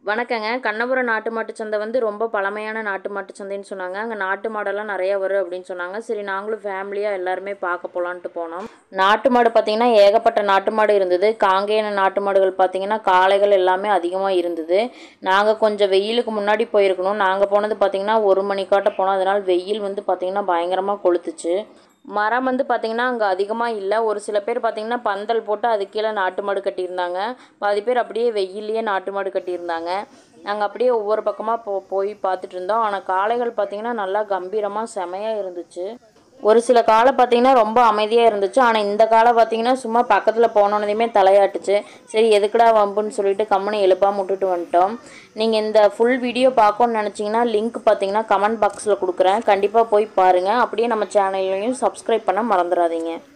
வணக்கங்க கண்ணபுரம் நாட்டு மாட்டுச் சந்தை வந்து ரொம்ப பழமையான நாட்டு மாட்டுச் சந்தைன்னு சொன்னாங்க அங்கே நாட்டு மாடெல்லாம் நிறைய வரும் அப்படின்னு சொன்னாங்க சரி நாங்களும் ஃபேமிலியாக எல்லாருமே பார்க்க போகலான்ட்டு போனோம் நாட்டு மாடு பார்த்திங்கன்னா ஏகப்பட்ட நாட்டு மாடு இருந்தது காங்கேயன நாட்டு மாடுகள் பார்த்திங்கன்னா காளைகள் எல்லாமே அதிகமாக இருந்தது நாங்கள் கொஞ்சம் வெயிலுக்கு முன்னாடி போயிருக்கணும் நாங்கள் போனது பார்த்திங்கன்னா ஒரு மணிக்காட்ட போனோம் அதனால் வெயில் வந்து பார்த்திங்கன்னா பயங்கரமாக கொளுத்துச்சு மரம் வந்து பார்த்திங்கன்னா அங்கே அதிகமாக இல்லை ஒரு சில பேர் பார்த்திங்கன்னா பந்தல் போட்டு அது கீழே நாட்டு மாடு கட்டியிருந்தாங்க பாதி பேர் அப்படியே வெயில்லையே நாட்டு மாடு கட்டியிருந்தாங்க நாங்கள் அப்படியே ஒவ்வொரு பக்கமாக போ போய் பார்த்துட்டு இருந்தோம் ஆனால் காளைகள் பார்த்திங்கன்னா நல்லா கம்பீரமாக செமையாக இருந்துச்சு ஒரு சில காலை பார்த்திங்கன்னா ரொம்ப அமைதியாக இருந்துச்சு ஆனால் இந்த காலை பார்த்திங்கன்னா சும்மா பக்கத்தில் போனோன்னதையுமே தலையாட்டுச்சு சரி எதுக்குடா வம்புன்னு சொல்லிட்டு கம்முன்னு எழுப்பாம விட்டுட்டு வந்துட்டோம் நீங்கள் இந்த ஃபுல் வீடியோ பார்க்கணுன்னு நினச்சிங்கன்னா லிங்க் பார்த்தீங்கன்னா கமெண்ட் பாக்ஸில் கொடுக்குறேன் கண்டிப்பாக போய் பாருங்கள் அப்படியே நம்ம சேனல்லையும் சப்ஸ்கிரைப் பண்ண மறந்துடாதீங்க